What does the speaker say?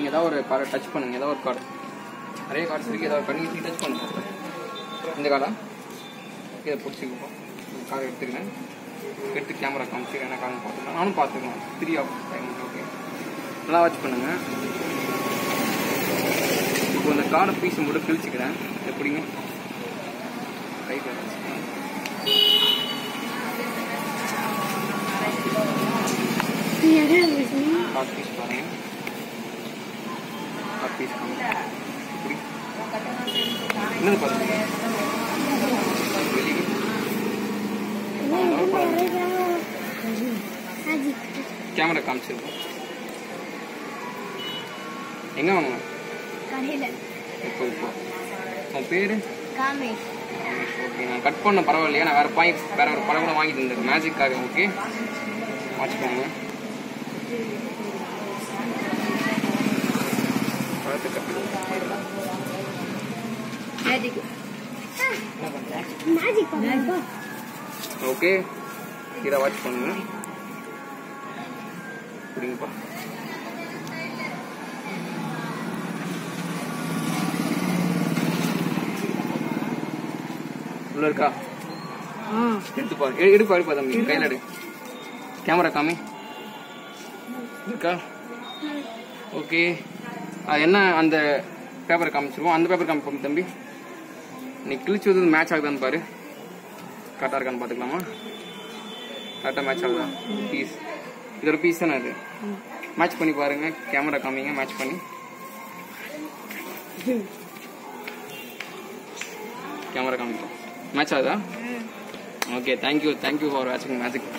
நீங்கள் ஏதாவது ஒரு கார்டை டச் பண்ணுங்க ஏதாவது ஒரு கார்டு நிறைய கார்ட்ஸ் இருக்குது ஏதாவது பண்ணி நீ டச் பண்ணுங்க இந்த கார்டா இதை பிடிச்சிக்கோ கார்டு எடுத்துக்கிறேன் எடுத்து கேமரா காமிச்சு என்ன கார்டு பார்த்துக்கலாம் நானும் பார்த்துக்கலாம் த்ரீ ஆஃப் டைம் ஓகே நல்லா வாட்ச் பண்ணுங்க இப்போ இந்த கார்டை பீஸ் மட்டும் கிழிச்சிக்கிறேன் எப்படிங்க ரைட் கார்ட் பீஸ் பாருங்க கார்ட் பீஸ் பாருங்க இப்படி என்னது பாருங்க வெளியே கேமரா காமிச்சிருக்கோம் எங்க வாங்க இப்போ இப்போ உன் பேரு காமேஷ் ஓகே நான் கட் பண்ண பரவாயில்லையா நான் வேற பாயிண்ட் வேற ஒரு படம் கூட வாங்கி தந்தேன் மேஜிக்காக ஓகே வாட்ச் பண்ணுங்க படத்தை cut பண்ணு. மேஜிக் மேஜிக் பண்ணுப்பா ஓகே இதை வாட்ச் பண்ணுங்க புரியுங்கப்பா உள்ள இருக்கா எடுத்து பாரு எடு- எடுப்பா எடுப்பா தம்பி கையில் எடு கேமரா காமி இருக்கா ஓகே என்ன அந்த பேப்பரை காமிச்சிருவோம் அந்த பேப்பர் காமிப்போம் தம்பி நீ கிழிச்சு வந்து மேட்ச் ஆகுதான்னு பாரு கரெக்டாக இருக்கான்னு பார்த்துக்கலாமா கரெக்டாக மேட்ச் ஆகுதா பீஸ் இது ஒரு பீஸ் தானே அது மேட்ச் பண்ணி பாருங்க கேமரா காமிங்க மேட்ச் பண்ணி கேமரா காமிப்போம் மேட்ச் ஆகுதா ஓகே தேங்க்யூ தேங்க்யூ ஃபார் வாட்சிங் மேஜிக்